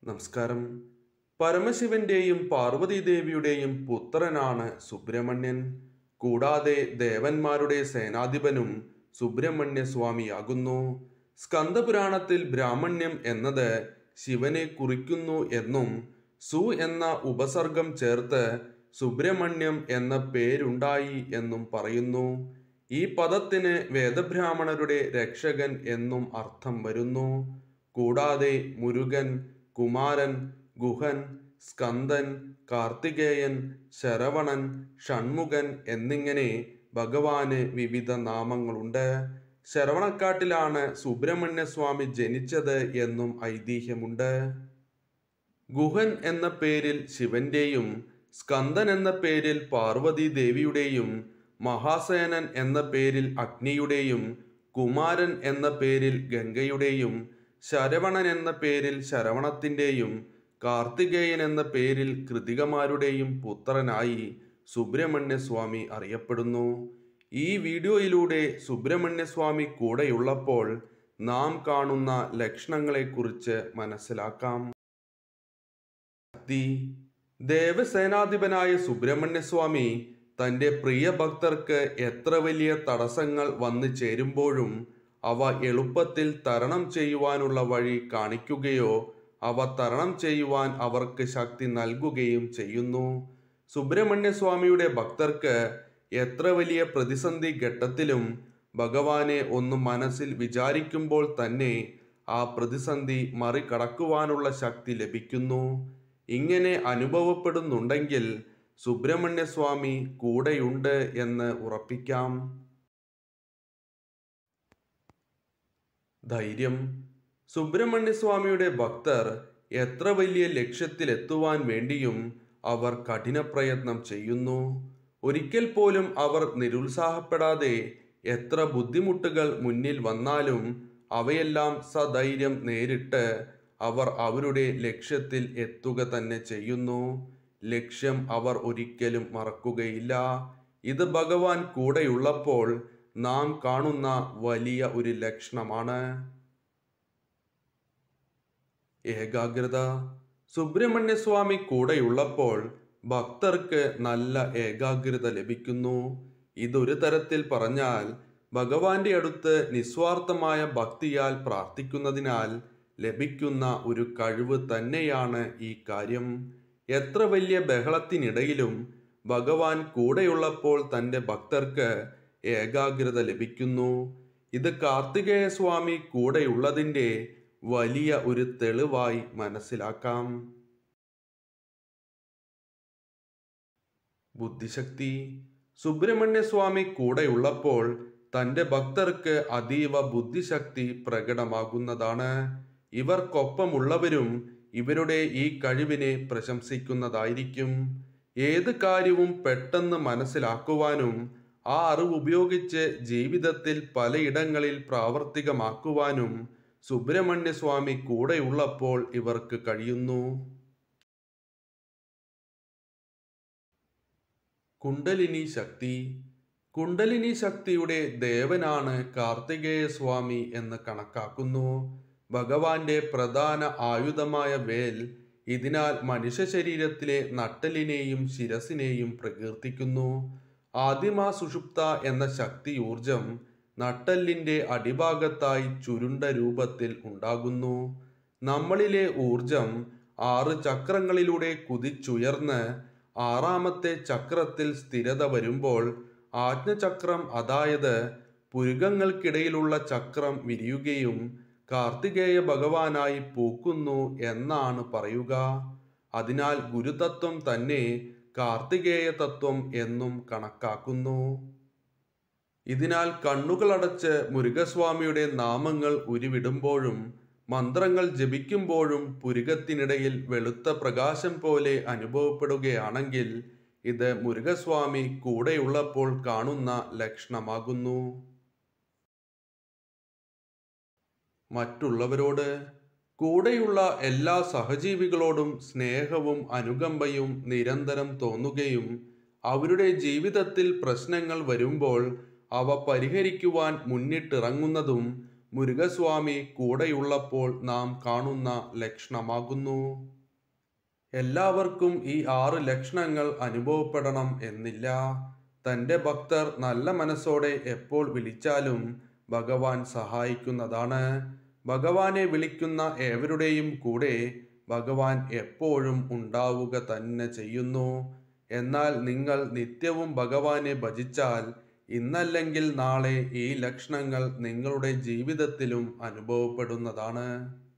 നമസ്കാരം പരമശിവന്റെയും പാർവതീദേവിയുടെയും പുത്രനാണ് സുബ്രഹ്മണ്യൻ കൂടാതെ ദേവന്മാരുടെ സേനാധിപനും സുബ്രഹ്മണ്യ സ്വാമിയാകുന്നു സ്കന്ദപുരാണത്തിൽ ബ്രാഹ്മണ്യം എന്നത് ശിവനെ കുറിക്കുന്നു എന്നും സു എന്ന ഉപസർഗം ചേർത്ത് സുബ്രഹ്മണ്യം എന്ന പേരുണ്ടായി എന്നും പറയുന്നു ഈ പദത്തിന് വേദബ്രാഹ്മണരുടെ രക്ഷകൻ എന്നും അർത്ഥം വരുന്നു കൂടാതെ മുരുകൻ കുമാരൻ ഗുഹൻ സ്കന്ദൻ കാർത്തികേയൻ ശരവണൻ ഷൺമുഖൻ എന്നിങ്ങനെ ഭഗവാന് വിവിധ നാമങ്ങളുണ്ട് ശരവണക്കാട്ടിലാണ് സുബ്രഹ്മണ്യ സ്വാമി ജനിച്ചത് എന്നും ഐതിഹ്യമുണ്ട് ഗുഹൻ എന്ന പേരിൽ ശിവന്റെയും സ്കന്ദൻ എന്ന പേരിൽ പാർവതി ദേവിയുടെയും മഹാസേനൻ എന്ന പേരിൽ അഗ്നിയുടെയും കുമാരൻ എന്ന പേരിൽ ഗംഗയുടെയും ശരവണൻ എന്ന പേരിൽ ശരവണത്തിൻ്റെയും കാർത്തികേയൻ എന്ന പേരിൽ കൃതികമാരുടെയും പുത്രനായി സുബ്രഹ്മണ്യ സ്വാമി അറിയപ്പെടുന്നു ഈ വീഡിയോയിലൂടെ സുബ്രഹ്മണ്യ സ്വാമി കൂടെയുള്ളപ്പോൾ നാം കാണുന്ന ലക്ഷണങ്ങളെക്കുറിച്ച് മനസ്സിലാക്കാം ശക്തി ദേവസേനാധിപനായ സുബ്രഹ്മണ്യ സ്വാമി തൻ്റെ പ്രിയ ഭക്തർക്ക് എത്ര വലിയ തടസ്സങ്ങൾ വന്നു ചേരുമ്പോഴും അവ എളുപ്പത്തിൽ തരണം ചെയ്യുവാനുള്ള വഴി കാണിക്കുകയോ അവ തരണം ചെയ്യുവാൻ അവർക്ക് ശക്തി നൽകുകയും ചെയ്യുന്നു സുബ്രഹ്മണ്യ സ്വാമിയുടെ ഭക്തർക്ക് എത്ര വലിയ പ്രതിസന്ധി ഘട്ടത്തിലും ഭഗവാനെ ഒന്ന് മനസ്സിൽ വിചാരിക്കുമ്പോൾ തന്നെ ആ പ്രതിസന്ധി മറികടക്കുവാനുള്ള ശക്തി ലഭിക്കുന്നു ഇങ്ങനെ അനുഭവപ്പെടുന്നുണ്ടെങ്കിൽ സുബ്രഹ്മണ്യ സ്വാമി കൂടെയുണ്ട് എന്ന് ഉറപ്പിക്കാം ധൈര്യം സുബ്രഹ്മണ്യ സ്വാമിയുടെ ഭക്തർ എത്ര വലിയ ലക്ഷ്യത്തിലെത്തുവാൻ വേണ്ടിയും അവർ കഠിന പ്രയത്നം ചെയ്യുന്നു ഒരിക്കൽ പോലും അവർ നിരുത്സാഹപ്പെടാതെ എത്ര ബുദ്ധിമുട്ടുകൾ മുന്നിൽ വന്നാലും അവയെല്ലാം സധൈര്യം നേരിട്ട് അവർ അവരുടെ ലക്ഷ്യത്തിൽ എത്തുക തന്നെ ചെയ്യുന്നു ലക്ഷ്യം അവർ ഒരിക്കലും മറക്കുകയില്ല ഇത് ഭഗവാൻ കൂടെയുള്ളപ്പോൾ നാം കാണുന്ന വലിയ ഒരു ലക്ഷണമാണ് ഏകാഗ്രത സുബ്രഹ്മണ്യ സ്വാമി കൂടെയുള്ളപ്പോൾ ഭക്തർക്ക് നല്ല ഏകാഗ്രത ലഭിക്കുന്നു ഇതൊരു തരത്തിൽ പറഞ്ഞാൽ ഭഗവാന്റെ അടുത്ത് നിസ്വാർത്ഥമായ ഭക്തിയാൽ പ്രാർത്ഥിക്കുന്നതിനാൽ ലഭിക്കുന്ന ഒരു കഴിവ് തന്നെയാണ് ഈ കാര്യം എത്ര വലിയ ബഹളത്തിനിടയിലും ഭഗവാൻ കൂടെയുള്ളപ്പോൾ തൻ്റെ ഭക്തർക്ക് ഏകാഗ്രത ലഭിക്കുന്നു ഇത് കാർത്തികേയ സ്വാമി കൂടെയുള്ളതിൻ്റെ വലിയ ഒരു തെളിവായി മനസ്സിലാക്കാം ബുദ്ധിശക്തി സുബ്രഹ്മണ്യ സ്വാമി കൂടെയുള്ളപ്പോൾ തൻ്റെ ഭക്തർക്ക് അതീവ ബുദ്ധിശക്തി പ്രകടമാകുന്നതാണ് ഇവർക്കൊപ്പമുള്ളവരും ഇവരുടെ ഈ കഴിവിനെ പ്രശംസിക്കുന്നതായിരിക്കും ഏത് കാര്യവും പെട്ടെന്ന് മനസ്സിലാക്കുവാനും ആ അറിവ് ഉപയോഗിച്ച് ജീവിതത്തിൽ പലയിടങ്ങളിൽ പ്രാവർത്തികമാക്കുവാനും സുബ്രഹ്മണ്യ സ്വാമി കൂടെയുള്ളപ്പോൾ ഇവർക്ക് കഴിയുന്നു കുണ്ടലിനി ശക്തി കുണ്ടലിനി ശക്തിയുടെ ദേവനാണ് കാർത്തികേയ സ്വാമി എന്ന് കണക്കാക്കുന്നു ഭഗവാന്റെ പ്രധാന ആയുധമായ വേൽ ഇതിനാൽ മനുഷ്യ ശരീരത്തിലെ നട്ടലിനെയും ശിരസിനെയും പ്രകീർത്തിക്കുന്നു ആദിമ സുഷുപ്ത എന്ന ശക്തി ഊർജം നട്ടല്ലിന്റെ അടിഭാഗത്തായി ചുരുണ്ട രൂപത്തിൽ ഉണ്ടാകുന്നു നമ്മളിലെ ഊർജം ആറ് ചക്രങ്ങളിലൂടെ കുതിച്ചുയർന്ന് ആറാമത്തെ ചക്രത്തിൽ സ്ഥിരത വരുമ്പോൾ ആജ്ഞചക്രം അതായത് പുരുകങ്ങൾക്കിടയിലുള്ള ചക്രം വിരിയുകയും കാർത്തികേയ ഭഗവാനായി പൂക്കുന്നു എന്നാണ് പറയുക അതിനാൽ ഗുരുതത്വം തന്നെ കാർത്തികേയ തത്വം എന്നും കണക്കാക്കുന്നു ഇതിനാൽ കണ്ണുകളടച്ച് മുരുകസ്വാമിയുടെ നാമങ്ങൾ ഉരുവിടുമ്പോഴും മന്ത്രങ്ങൾ ജപിക്കുമ്പോഴും പുരുകത്തിനിടയിൽ വെളുത്ത പ്രകാശം പോലെ അനുഭവപ്പെടുകയാണെങ്കിൽ ഇത് മുരുകസ്വാമി കൂടെയുള്ളപ്പോൾ കാണുന്ന ലക്ഷണമാകുന്നു മറ്റുള്ളവരോട് കൂടെയുള്ള എല്ലാ സഹജീവികളോടും സ്നേഹവും അനുകമ്പയും നിരന്തരം തോന്നുകയും അവരുടെ ജീവിതത്തിൽ പ്രശ്നങ്ങൾ വരുമ്പോൾ അവ പരിഹരിക്കുവാൻ മുന്നിട്ടിറങ്ങുന്നതും മുരുകസ്വാമി കൂടെയുള്ളപ്പോൾ നാം കാണുന്ന ലക്ഷണമാകുന്നു എല്ലാവർക്കും ഈ ആറ് ലക്ഷണങ്ങൾ അനുഭവപ്പെടണം എന്നില്ല തൻ്റെ ഭക്തർ നല്ല മനസ്സോടെ എപ്പോൾ വിളിച്ചാലും ഭഗവാൻ സഹായിക്കുന്നതാണ് ഭഗവാനെ വിളിക്കുന്ന ഏവരുടെയും കൂടെ ഭഗവാൻ എപ്പോഴും ഉണ്ടാവുക തന്നെ ചെയ്യുന്നു എന്നാൽ നിങ്ങൾ നിത്യവും ഭഗവാനെ ഭജിച്ചാൽ ഇന്നല്ലെങ്കിൽ നാളെ ഈ ലക്ഷണങ്ങൾ നിങ്ങളുടെ ജീവിതത്തിലും അനുഭവപ്പെടുന്നതാണ്